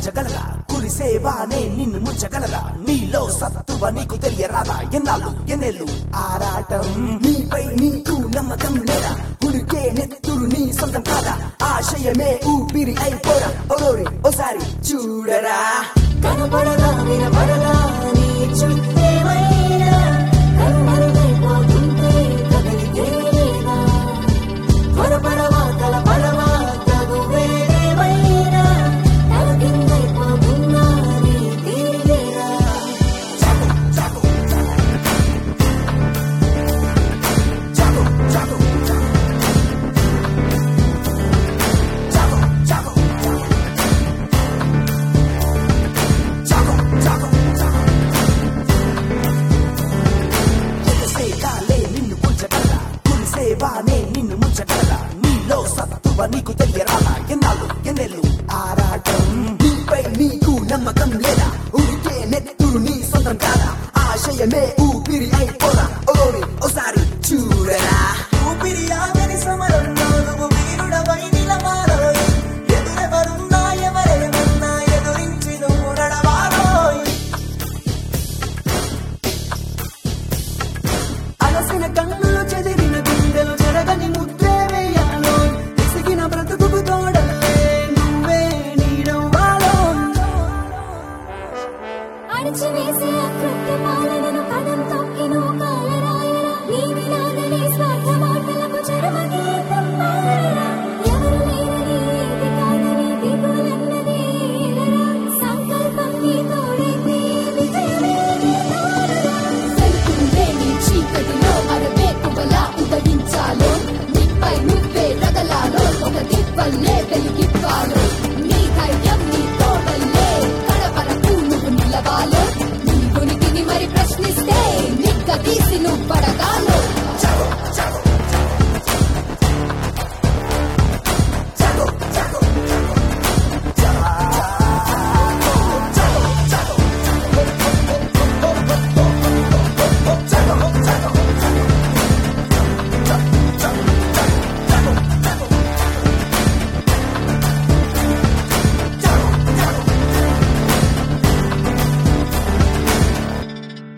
కూల్చగలరా కురిసేవానే నిన్ను ముంచగలరా నీలో సత్తువ నీకు తెలియరాదా ఎన్నాళ్ళు ఎన్నెళ్ళు ఆరాటం నీపై నీకు నమ్మకం లేదా ఉడికే నెత్తురు నీ సొంతం కాదా ఆశయమే ఊపిరి అయిపోరా ఓరోరి ఓసారి చూడరా కనపడదా వినపడదా నీ చుట్టేమైనా కనుమరుగైపోతుంటే కదిలితే లేదా త్వరపడవా తలపడవా తగు వేరేమైనా తలకిందైపోతున్నా నీ తీరేనా ఎగసేయాలే నిన్ను కూల్చగలరా కురిసేవానే నిన్ను ముంచగలరా నీలో సత్తువ నీకు తెలియరాదా ఎన్నాళ్ళు ఎన్నెళ్ళు ఆరాటం నీపై నీకు నమ్మకం లేదా ఉడికే నెత్తురు నీ సొంతం కాదా ఆశయమే ఊపిరి అయిపోరా ఓరి ఓసారి చూడరా ఊపిరి ఆగని సమరంలో నువ్వు వీరుడవై నిలవాలోయ్ ఎదురెవరున్నా ఎవరేమన్నా ఎదురించి నువ్వు నడవాలోయ్ అలసిన కన్నులు చెదిరిన గుండెలు చెరగని ముద్రే వేయాలోయ్ విసిగిన బ్రతుకు తోడల్లే నువ్వే నీడవ్వాలోయ్ అణచివేసే అకృత్యమాలను పదం తొక్కి నువ్వు